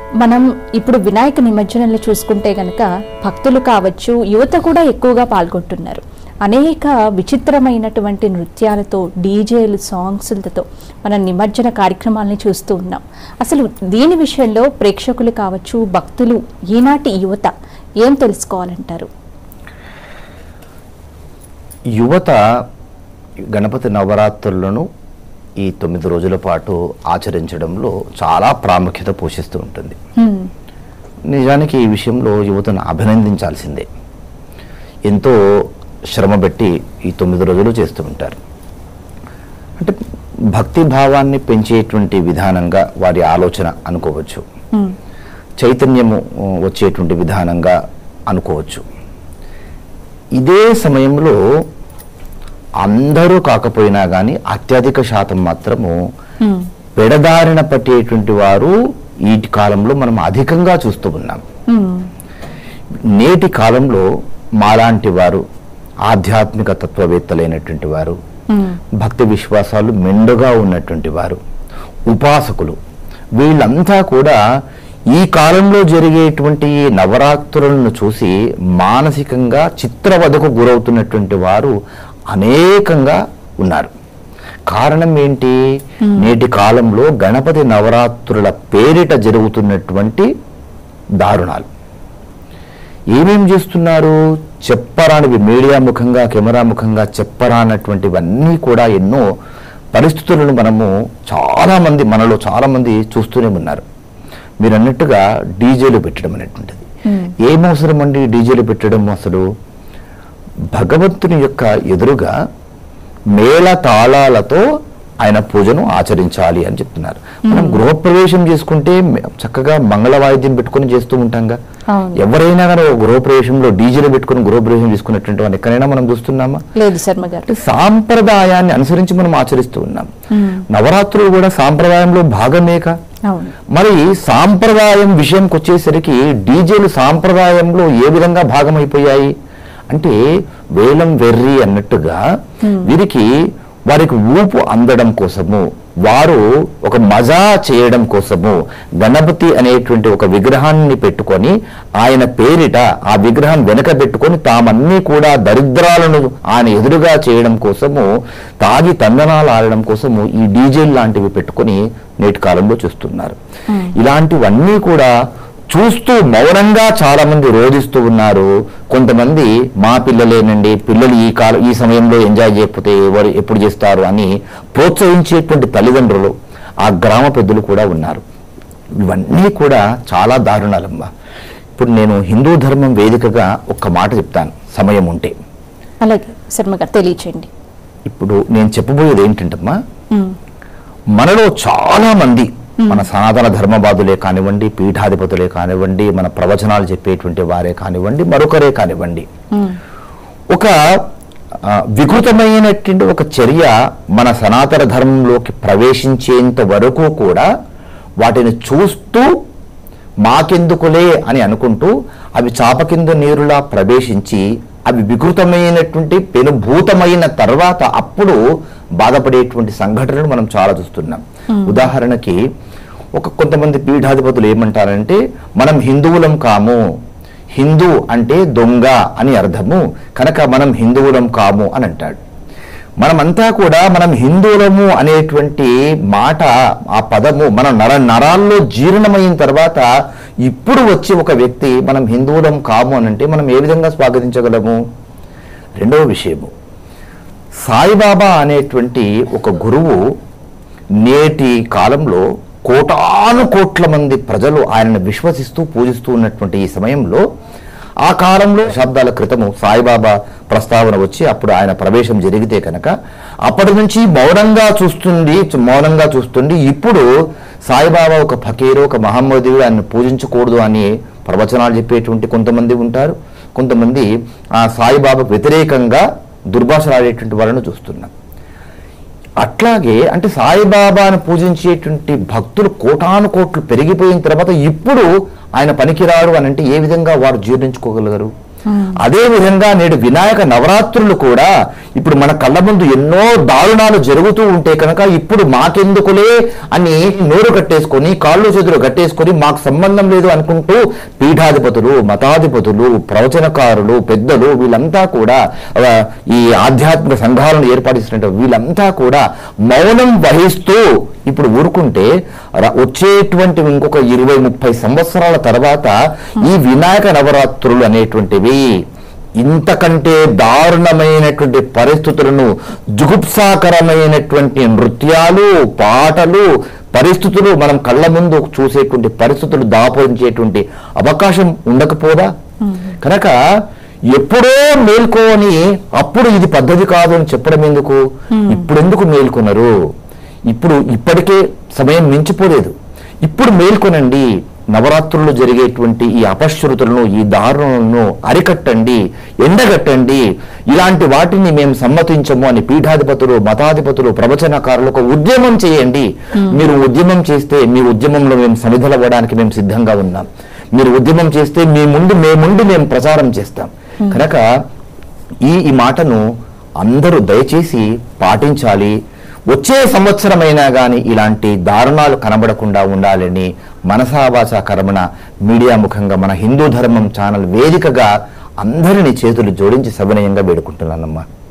మనం ఇప్పుడు వినాయక నిమజ్జనంలో చూసుకుంటే గనక భక్తులు కావచ్చు యువత కూడా ఎక్కువగా పాల్గొంటున్నారు అనేక విచిత్రమైనటువంటి నృత్యాలతో డీజేలు సాంగ్స్లతో మన నిమజ్జన కార్యక్రమాలని చూస్తూ ఉన్నాం అసలు దీని విషయంలో ప్రేక్షకులు కావచ్చు భక్తులు ఈనాటి యువత ఏం తెలుసుకోవాలంటారు యువత గణపతి నవరాత్రులను ఈ తొమ్మిది రోజుల పాటు ఆచరించడంలో చాలా ప్రాముఖ్యత పోషిస్తూ ఉంటుంది హ్మ్, నిజానికి ఈ విషయంలో యువతను అభినందించాల్సిందే ఎంతో శ్రమ పెట్టి ఈ తొమ్మిది రోజులు చేస్తూ ఉంటారు అంటే భక్తి భావాన్ని పెంచేటువంటి విధానంగా వారి ఆలోచన అనుకోవచ్చు హ్మ్, చైతన్యము ఆ, వచ్చేటువంటి విధానంగా అనుకోవచ్చు ఇదే సమయంలో అందరూ కాకపోయినా కానీ అత్యధిక శాతం మాత్రము హ్మ్, పెడదారిన పట్టేటువంటి వారు ఈ కాలంలో మనం అధికంగా చూస్తూ ఉన్నాం హ్మ్, నేటి కాలంలో మాలాంటి వారు ఆధ్యాత్మిక తత్వవేత్తలైనటువంటి వారు హ్మ్, భక్తి విశ్వాసాలు మెండుగా ఉన్నటువంటి వారు ఉపాసకులు వీళ్ళంతా కూడా ఈ కాలంలో జరిగేటువంటి ఈ నవరాత్రులను చూసి మానసికంగా చిత్రవధకు గురవుతున్నటువంటి వారు అనేకంగా ఉన్నారు కారణం ఏంటి నేటి కాలంలో గణపతి నవరాత్రుల పేరిట జరుగుతున్నటువంటి దారుణాలు ఏమేం చేస్తున్నారు చెప్పరానివి మీడియా ముఖంగా కెమెరా ముఖంగా చెప్పరానటువంటివన్నీ కూడా ఎన్నో పరిస్థితులను మనము చాలా మంది మనలో చాలా మంది చూస్తూనే ఉన్నారు మీరు అన్నట్టుగా డీజేలు పెట్టడం అనేటువంటిది హ్మ్. ఏం అవసరం అండి డీజేలు పెట్టడం అసలు భగవంతుని యొక్క ఎదురుగా మేళ తాళాలతో ఆయన పూజను ఆచరించాలి అని చెప్తున్నారు మనం గృహప్రవేశం చేసుకుంటే మే- చక్కగా మంగళ వాయిద్యం పెట్టుకొని చేస్తూ ఉంటాంగా అవును. ఎవరైనా కానీ ఒక గృహప్రవేశంలో డీజేలు పెట్టుకొని గృహప్రవేశం చేసుకున్నటువంటి వాడిని ఎక్కడైనా మనం చూస్తున్నామా లేదు శర్మ గారు అంటే సాంప్రదాయాన్ని అనుసరించి మనం ఆచరిస్తూ ఉన్నాం హ్మ్, నవరాత్రులు కూడా సాంప్రదాయంలో భాగమేక అవును మరి సాంప్రదాయం విషయంకి వచ్చేసరికి డీజేలు సాంప్రదాయంలో ఏ విధంగా భాగమైపోయాయి అంటే వేలం వెర్రి అన్నట్టుగా వీరికి వారికి ఊపు అందడం కోసము వారు ఒక మజా చేయడం కోసము గణపతి అనేటువంటి ఒక విగ్రహాన్ని పెట్టుకొని ఆయన పేరిట ఆ విగ్రహం వెనక పెట్టుకొని తామన్నీ కూడా దరిద్రాలను ఆయన ఎదురుగా చేయడం కోసము తాగి తందనాలు ఆడడం కోసము ఈ డీజేలు లాంటివి పెట్టుకొని నేటి కాలంలో చూస్తున్నారు ఇలాంటివన్నీ కూడా చూస్తూ మౌనంగా చాలా మంది రోధిస్తూ ఉన్నారు కొంతమంది మా పిల్లలేనండి పిల్లలు ఈ కాలం ఈ సమయంలో ఎంజాయ్ చేయకపోతే ఎవరు ఎప్పుడు చేస్తారు అని ప్రోత్సహించేటువంటి తల్లిదండ్రులు ఆ గ్రామ పెద్దలు కూడా ఉన్నారు ఇవన్నీ కూడా చాలా దారుణాలమ్మా ఇప్పుడు నేను హిందూ ధర్మం వేదికగా ఒక్క మాట చెప్తాను సమయం ఉంటే అలాగే శర్మ గారు తెలియచేయండి ఇప్పుడు నేను చెప్పబోయేది ఏంటంటమ్మా హ్మ్, మనలో చాలా మంది మన సనాతన ధర్మవాదులే కానివ్వండి పీఠాధిపతులే కానివ్వండి మన ప్రవచనాలు చెప్పేటువంటి వారే కానివ్వండి మరొకరే కానివ్వండి హ్మ్, ఒక ఆ, వికృతమైనటువంటి ఒక చర్య మన సనాతన ధర్మంలోకి ప్రవేశించేంత వరకు కూడా వాటిని చూస్తూ మాకెందుకులే అని అనుకుంటూ అవి చాప కింద నీరులా ప్రవేశించి అవి వికృతమైనటువంటి పెనుభూతమైన తర్వాత అప్పుడు బాధపడేటువంటి సంఘటనలు మనం చాలా చూస్తున్నాం ఉదాహరణకి ఒక కొంతమంది పీఠాధిపతులు ఏమంటారంటే మనం హిందువులం కాము హిందూ అంటే దొంగ అని అర్థము కనుక మనం హిందువులం కాము అని అంటాడు మనమంతా కూడా మనం హిందువులము అనేటువంటి మాట ఆ పదము మన నర నరాల్లో జీర్ణమైన తర్వాత ఇప్పుడు వచ్చి ఒక వ్యక్తి మనం హిందువులం కాము అని అంటే మనం ఏ విధంగా స్వాగతించగలము రెండవ విషయము సాయిబాబా అనేటువంటి ఒక గురువు నేటి కాలంలో కోటాను కోట్ల మంది ప్రజలు ఆయనను విశ్వసిస్తూ పూజిస్తూ ఉన్నటువంటి ఈ సమయంలో ఆ కాలంలో శబ్దాల క్రితము సాయిబాబా ప్రస్తావన వచ్చి అప్పుడు ఆయన ప్రవేశం జరిగితే కనుక అప్పటి నుంచి మౌనంగా చూస్తుంది మౌనంగా చూస్తుంది ఇప్పుడు సాయిబాబా ఒక ఫకీరు ఒక మహమ్మదీయుడు ఆయన పూజించకూడదు అని ప్రవచనాలు చెప్పేటువంటి కొంతమంది ఉంటారు కొంతమంది ఆ సాయిబాబా వ్యతిరేకంగా దుర్భాషలాడేటువంటి వాళ్ళను చూస్తున్నాం అట్లాగే అంటే సాయిబాబాను పూజించేటువంటి భక్తులు కోటాను కోట్లు పెరిగిపోయిన తర్వాత ఇప్పుడు ఆయన పనికిరాడు అని అంటే ఏ విధంగా వారు జీర్ణించుకోగలగరు అదే విధంగా నేడు వినాయక నవరాత్రులు కూడా ఇప్పుడు మన కళ్ళ ముందు ఎన్నో దారుణాలు జరుగుతూ ఉంటే కనుక ఇప్పుడు మాకెందుకులే అని నోరు కట్టేసుకొని కాళ్ళు చేతులు కట్టేసుకొని మాకు సంబంధం లేదు అనుకుంటూ పీఠాధిపతులు మతాధిపతులు ప్రవచనకారులు పెద్దలు వీళ్ళంతా కూడా ఆ, ఈ ఆధ్యాత్మిక సంఘాలను ఏర్పాటిస్తున్న వీళ్ళంతా కూడా మౌనం వహిస్తూ ఇప్పుడు ఊరుకుంటే ర- వచ్చేటువంటి ఇంకొక ఇరవై ముప్పై సంవత్సరాల తర్వాత ఈ వినాయక నవరాత్రులు అనేటువంటివి ఇంతకంటే దారుణమైనటువంటి పరిస్థితులను జుగుప్సాకరమైనటువంటి నృత్యాలు పాటలు పరిస్థితులు మనం కళ్ళ ముందు చూసేటువంటి పరిస్థితులు దాపరించేటువంటి అవకాశం ఉండకపోదా కనుక ఎప్పుడో మేల్కోని అప్పుడు ఇది పద్ధతి కాదు అని చెప్పడం ఎందుకు ఇప్పుడు ఎందుకు మేల్కొన్నారు ఇప్పుడు ఇప్పటికే సమయం మించిపోలేదు ఇప్పుడు మేల్కొనండి నవరాత్రులు జరిగేటువంటి ఈ అపశృతులను ఈ దారుణాలను అరికట్టండి ఎండగట్టండి ఇలాంటి వాటిని మేము సమ్మతించము అని పీఠాధిపతులు మతాధిపతులు ప్రవచనకారులు ఒక ఉద్యమం చేయండి మీరు ఉద్యమం చేస్తే మీ ఉద్యమంలో మేము సమిధలవ్వడానికి మేము సిద్ధంగా ఉన్నాం మీరు ఉద్యమం చేస్తే మీ ముందు మేముండి మేము ప్రచారం చేస్తాం కనుక ఈ ఈ మాటను అందరూ దయచేసి పాటించాలి వచ్చే సంవత్సరమైనా కానీ ఇలాంటి దారుణాలు కనబడకుండా ఉండాలని మనసావాస కర్మణ మీడియా ముఖంగా మన హిందూ ధర్మం ఛానల్ వేదికగా అందరినీ చేతులు జోడించి సవినయంగా వేడుకుంటున్నానమ్మా